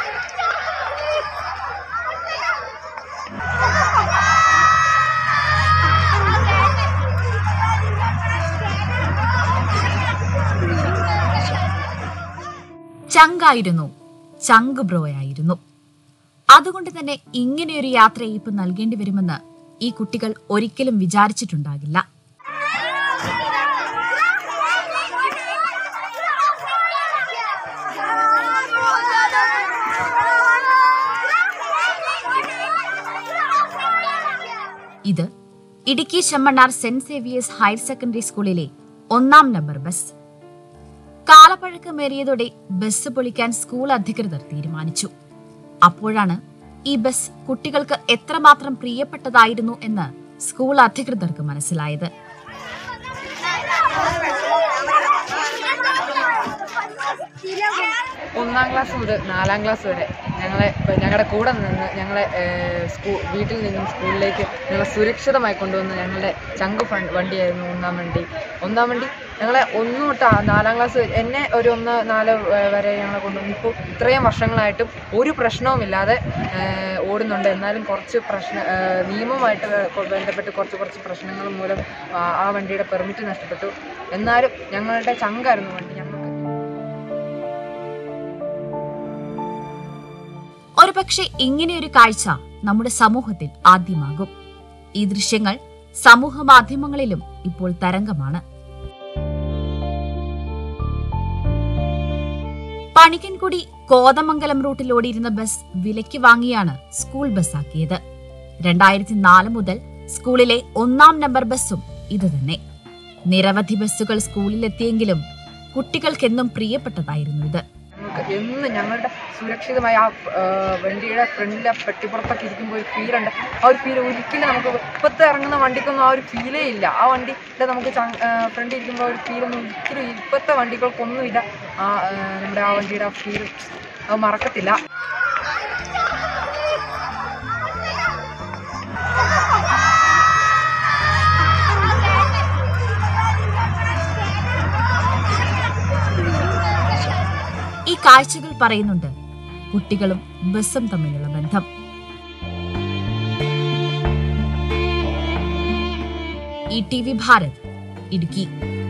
ചങ്കായിരുന്നു ചങ്ക് ബ്രോയായിരുന്നു അതുകൊണ്ട് തന്നെ ഇങ്ങനെയൊരു യാത്രയയപ്പ് നൽകേണ്ടി വരുമെന്ന് ഈ കുട്ടികൾ ഒരിക്കലും വിചാരിച്ചിട്ടുണ്ടാകില്ല ഇത് Idukki Chemmannar Saint Xavier's higher secondary സ്കൂളിലെ ഒന്നാം നമ്പർ ബസ് കാലപ്പഴക്കമേറിയതോടെ ബസ് പൊളിക്കാൻ സ്കൂൾ അധികൃതർ തീരുമാനിച്ചു അപ്പോഴാണ് ഈ ബസ് കുട്ടികൾക്ക് എത്രമാത്രം പ്രിയപ്പെട്ടതായിരുന്നു എന്ന് സ്കൂൾ അധികൃതർക്ക് മനസ്സിലായത് ഒന്നാം ക്ലാസ് മുതൽ നാലാം ക്ലാസ് വരെ ഞങ്ങളെ ഞങ്ങളുടെ കൂടെ നിന്ന് ഞങ്ങളെ സ്കൂ വീട്ടിൽ നിന്നും സ്കൂളിലേക്ക് ഞങ്ങളെ സുരക്ഷിതമായി കൊണ്ടുവന്ന ഞങ്ങളുടെ ചങ്ക് ഫണ്ട് വണ്ടിയായിരുന്നു ഒന്നാം വണ്ടി ഒന്നാം വണ്ടി ഞങ്ങളെ ഒന്ന് തൊട്ട് ആ നാലാം ക്ലാസ് വരെ- എന്നെ ഒരു ഒന്ന് നാല് വ- വരെ ഞങ്ങളെ കൊണ്ടുവന്നു ഇപ്പോൾ ഇത്രയും വർഷങ്ങളായിട്ടും ഒരു പ്രശ്നവുമില്ലാതെ ഏഹ്, ഓടുന്നുണ്ട് എന്നാലും കുറച്ച് പ്രശ്ന ഏഹ്, നിയമവുമായിട്ട് കൊ- ബന്ധപ്പെട്ട് കുറച്ച് കുറച്ച് പ്രശ്നങ്ങൾ മൂലം ആ ആ വണ്ടിയുടെ പെർമിറ്റ് നഷ്ടപ്പെട്ടു എന്നാലും ഞങ്ങളുടെ ചങ്കായിരുന്നു വണ്ടി ഞങ്ങൾക്ക് ഒരുപക്ഷെ ഇങ്ങനെയൊരു കാഴ്ച നമ്മുടെ സമൂഹത്തിൽ ആദ്യമാകും ഈ ദൃശ്യങ്ങൾ സമൂഹ മാധ്യമങ്ങളിലും ഇപ്പോൾ തരംഗമാണ് പണിക്കൻകുടി കോതമംഗലം റൂട്ടിൽ ഓടിയിരുന്ന ബസ് വിലയ്ക്ക് വാങ്ങിയാണ് സ്കൂൾ ബസ്സാക്കിയത് രണ്ടായിരത്തി നാല് മുതൽ സ്കൂളിലെ ഒന്നാം നമ്പർ ബസ്സും ഇതുതന്നെ നിരവധി ബസ്സുകൾ സ്കൂളിലെത്തിയെങ്കിലും കുട്ടികൾക്കെന്നും പ്രിയപ്പെട്ടതായിരുന്നു ഇത് ഞങ്ങൾക്ക് എന്ന് ഞങ്ങളുടെ സുരക്ഷിതമായ ആ ആ, വണ്ടിയുടെ ഫ്രണ്ടിലെ പെട്ടിപ്പുറത്തൊക്കെ ഇരിക്കുമ്പോൾ ഒരു ഫീലുണ്ട് ആ ഒരു ഫീൽ ഒരിക്കലും നമുക്ക് ഇപ്പോഴത്തെ ഇറങ്ങുന്ന വണ്ടിക്കൊന്നും ആ ഒരു ഫീലേ ഇല്ല ആ വണ്ടിയുടെ നമുക്ക് ഫ്രണ്ടിൽ ഇരിക്കുമ്പോൾ ഒരു ഫീലൊന്നും ഒരിക്കലും ഇപ്പോഴത്തെ വണ്ടികൾക്കൊന്നുമില്ല ആ ആ, നമ്മുടെ ആ വണ്ടിയുടെ ആ ഫീൽ അത് മറക്കത്തില്ല ഈ കാഴ്ചകൾ പറയുന്നുണ്ട് കുട്ടികളും ബസ്സും തമ്മിലുള്ള ബന്ധം E T V Bharat Idukki